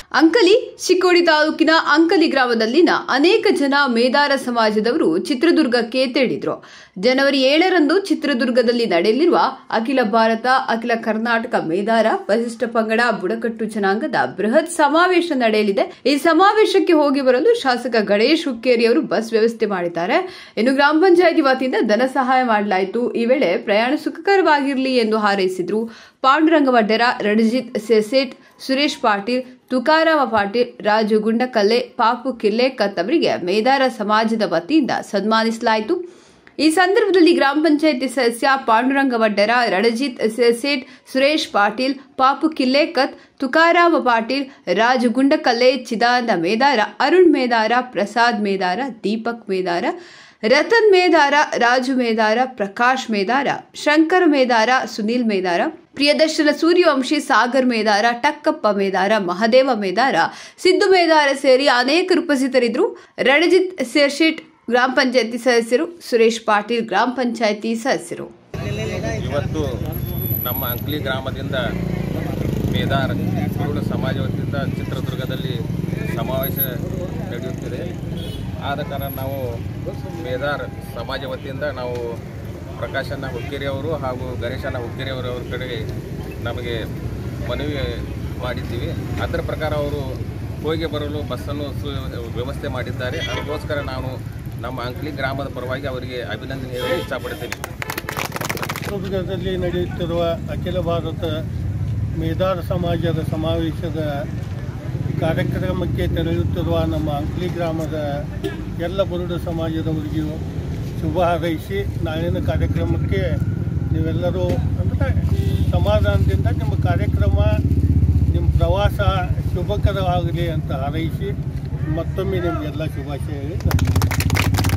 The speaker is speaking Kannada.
ಅಂಕಲಿ ಚಿಕ್ಕೋಡಿ ತಾಲೂಕಿನ ಅಂಕಲಿ ಗ್ರಾಮದಲ್ಲಿನ ಅನೇಕ ಜನ ಮೇದಾರ ಸಮಾಜದವರು ಚಿತ್ರದುರ್ಗಕ್ಕೆ ತೆರಳಿದ್ರು ಜನವರಿ ಏಳರಂದು ಚಿತ್ರದುರ್ಗದಲ್ಲಿ ನಡೆಯಲಿರುವ ಅಖಿಲ ಭಾರತ ಅಖಿಲ ಕರ್ನಾಟಕ ಮೇದಾರ ವರಿಷ್ಠ ಪಂಗಡ ಬುಡಕಟ್ಟು ಜನಾಂಗದ ಬೃಹತ್ ಸಮಾವೇಶ ನಡೆಯಲಿದೆ ಈ ಸಮಾವೇಶಕ್ಕೆ ಹೋಗಿ ಬರಲು ಶಾಸಕ ಗಣೇಶ್ ಹುಕ್ಕೇರಿ ಅವರು ಬಸ್ ವ್ಯವಸ್ಥೆ ಮಾಡಿದ್ದಾರೆ ಇನ್ನು ಗ್ರಾಮ ಪಂಚಾಯಿತಿ ವತಿಯಿಂದ ಧನ ಸಹಾಯ ಮಾಡಲಾಯಿತು ಈ ವೇಳೆ ಪ್ರಯಾಣ ಸುಖಕರವಾಗಿರಲಿ ಎಂದು ಹಾರೈಸಿದ್ರು ಪಾಂಡುರಂಗ ವಡ್ಡರ ರಣಜಿತ್ ಸೆಸೆಟ್ ಸುರೇಶ್ ಪಾಟೀಲ್ ತುಕಾರಾಮ ಪಾಟೀಲ್ ರಾಜು ಗುಂಡಕಲ್ಲೆ ಪಾಪು ಕಿಲ್ಲೇಕತ್ ಅವರಿಗೆ ಮೇದಾರ ಸಮಾಜದ ವತಿಯಿಂದ ಸನ್ಮಾನಿಸಲಾಯಿತು ಈ ಸಂದರ್ಭದಲ್ಲಿ ಗ್ರಾಮ ಪಂಚಾಯಿತಿ ಸದಸ್ಯ ಪಾಂಡುರಂಗ ವಡ್ಡರ ರಣಜಿತ್ ಸೆಸೆಟ್ ಸುರೇಶ್ ಪಾಟೀಲ್ ಪಾಪು ಕಿಲ್ಲೇಕತ್ ತುಕಾರಾಮ ಪಾಟೀಲ್ ರಾಜು ಗುಂಡಕಲ್ಲೆ ಚಿದಾನಂದ ಮೇದಾರ ಅರುಣ್ ಮೇದಾರ ಪ್ರಸಾದ್ ಮೇದಾರ ದೀಪಕ್ ಮೇದಾರ ರತನ್ ಮೇದಾರ ರಾಜು ಮೇದಾರ ಪ್ರಕಾಶ್ ಮೇದಾರ ಶಂಕರ್ ಮೇದಾರ ಸುನೀಲ್ ಮೇದಾರ ಪ್ರಿಯದರ್ಶನ ಸೂರ್ಯವಂಶಿ ಸಾಗರ್ ಮೇದಾರ ಟಕ್ಕಪ್ಪ ಮೇದಾರ ಮಹದೇವ ಮೇದಾರ ಸಿದ್ದು ಮೇದಾರ ಸೇರಿ ಅನೇಕರು ಉಪಸ್ಥಿತರಿದ್ದರು ರಣಜಿತ್ ಸೇರ್ಶೆಟ್ ಗ್ರಾಮ ಪಂಚಾಯತಿ ಸದಸ್ಯರು ಸುರೇಶ್ ಪಾಟೀಲ್ ಗ್ರಾಮ ಪಂಚಾಯತಿ ಸದಸ್ಯರು ಇವತ್ತು ನಮ್ಮ ಅಂಕ್ಲಿ ಗ್ರಾಮದಿಂದ ಮೇದಾರ್ ಕುರುಡು ಸಮಾಜ ವತಿಯಿಂದ ಚಿತ್ರದುರ್ಗದಲ್ಲಿ ಸಮಾವೇಶ ನಡೆಯುತ್ತಿದೆ ಆದ ಕಾರಣ ನಾವು ಮೇದಾರ್ ಸಮಾಜ ವತಿಯಿಂದ ನಾವು ಪ್ರಕಾಶನ ಹುಕ್ಕೇರಿ ಅವರು ಹಾಗೂ ಗಣೇಶನ ಹುಕ್ಕೇರಿ ಅವರ ಅವ್ರ ಕಡೆಗೆ ನಮಗೆ ಮನವಿ ಮಾಡಿದ್ದೀವಿ ಅದರ ಪ್ರಕಾರ ಅವರು ಹೋಗಿ ಬರಲು ಬಸ್ಸನ್ನು ಸು ವ್ಯವಸ್ಥೆ ಮಾಡಿದ್ದಾರೆ ಅದಕ್ಕೋಸ್ಕರ ನಾನು ನಮ್ಮ ಅಂಕ್ಲಿ ಗ್ರಾಮದ ಪರವಾಗಿ ಅವರಿಗೆ ಅಭಿನಂದನೆ ಹೇಳಲು ಇಷ್ಟಪಡ್ತೀನಿ ಚಿತ್ರದುರ್ಗದಲ್ಲಿ ನಡೆಯುತ್ತಿರುವ ಅಖಿಲ ಭಾರತ ಮೇದಾರ ಸಮಾಜದ ಸಮಾವೇಶದ ಕಾರ್ಯಕ್ರಮಕ್ಕೆ ತೆರಳುತ್ತಿರುವ ನಮ್ಮ ಅಂಕ್ಲಿ ಗ್ರಾಮದ ಎಲ್ಲ ಬರುಡ ಸಮಾಜದವರಿಗೂ ಶುಭ ಹಾರೈಸಿ ನಾಳಿನ ಕಾರ್ಯಕ್ರಮಕ್ಕೆ ನೀವೆಲ್ಲರೂ ಅಂದರೆ ಸಮಾಧಾನದಿಂದ ನಿಮ್ಮ ಕಾರ್ಯಕ್ರಮ ನಿಮ್ಮ ಪ್ರವಾಸ ಶುಭಕರವಾಗಲಿ ಅಂತ ಹಾರೈಸಿ ಮತ್ತೊಮ್ಮೆ ನಿಮಗೆಲ್ಲ ಶುಭಾಶಯ ಹೇಳಿ